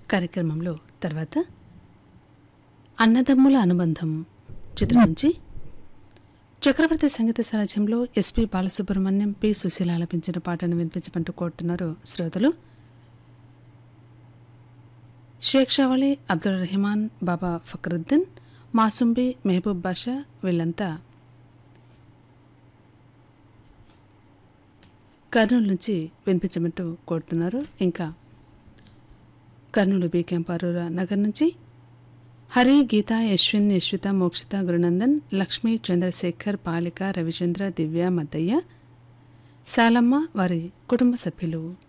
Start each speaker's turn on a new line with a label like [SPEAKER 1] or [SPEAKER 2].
[SPEAKER 1] కార్యక్రమంలో తర్వాత అన్నదమ్ముల అనుబంధం చిత్రం నుంచి చక్రవర్తి సంగీత సారథ్యంలో ఎస్పి బాలసుబ్రహ్మణ్యం పి సుశీల ఆలపించిన పాటను వినిపించమంటూ కోరుతున్నారు శ్రోతలు షేక్ షావళి అబ్దుల్ రెహమాన్ బాబా ఫక్రుద్దీన్ మాసుంబి మెహబూబ్ బాషా వీళ్ళంతా కర్నూలు నుంచి వినిపించమంటూ కోరుతున్నారు ఇంకా కర్నూలు బి క్యాంపారూర నగర్ నుంచి హరి గీత యశ్విన్ యశ్విత మోక్షిత గురునందన్ లక్ష్మి చంద్రశేఖర్ పాలిక రవిచంద్ర దివ్య మద్దయ్య శాలమ్మ వారి కుటుంబ సభ్యులు